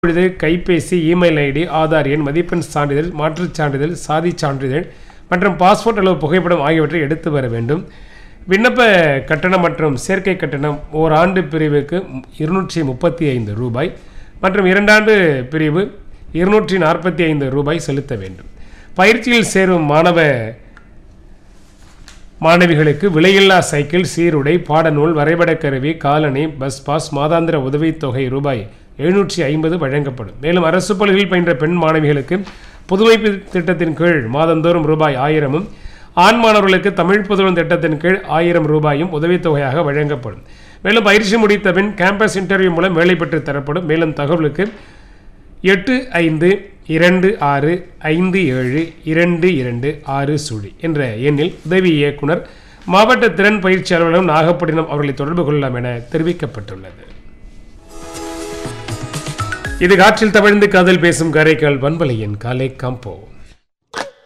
பொழுது கைபேசி email ID Aadhaar எண் மதிப்பெண் சான்றிதழ் மாற்றுச் சான்றிதழ் சாதி சான்றிதழ் மற்றும் பாஸ்போர்ட் அளவு புகைப்படம் ஆகியவற்றை எடுத்து வர வேண்டும் விண்ணப்ப கட்டணம் மற்றும் சேர்க்கை கட்டணம் ஓராண்டு பிரிவுக்கு இருநூற்றி முப்பத்தி ஐந்து ரூபாய் மற்றும் இரண்டாண்டு பிரிவு இருநூற்றி நாற்பத்தி ஐந்து ரூபாய் செலுத்த வேண்டும் பயிற்சியில் சேரும் மாணவ மாணவிகளுக்கு விலையில்லா சைக்கிள் சீருடை பாடநூல் வரைபடக் கருவி காலணி பஸ் பாஸ் மாதாந்திர உதவித்தொகை ரூபாய் எழுநூற்றி ஐம்பது வழங்கப்படும் மேலும் அரசு பள்ளிகளில் பயின்ற பெண் மாணவிகளுக்கு புதுமைப்பு திட்டத்தின் கீழ் மாதந்தோறும் ரூபாய் ஆயிரமும் ஆண் மாணவர்களுக்கு தமிழ் புதுவன் திட்டத்தின் கீழ் ஆயிரம் ரூபாயும் உதவித்தொகையாக வழங்கப்படும் மேலும் பயிற்சி முடித்த பின் கேம்பஸ் இன்டர்வியூ மூலம் வேலை பெற்று தரப்படும் மேலும் தகவலுக்கு எட்டு ஐந்து இரண்டு ஆறு ஐந்து ஏழு இரண்டு இரண்டு ஆறு சுழி என்ற எண்ணில் உதவி இயக்குனர் மாவட்ட திறன் பயிற்சி அலுவலகம் நாகப்பட்டினம் அவர்களை தொடர்பு கொள்ளலாம் என தெரிவிக்கப்பட்டுள்ளது இது காற்றில் தவழ்ந்து காதல் பேசும் காரைக்கால் பண்பலையின் காலை காம்போ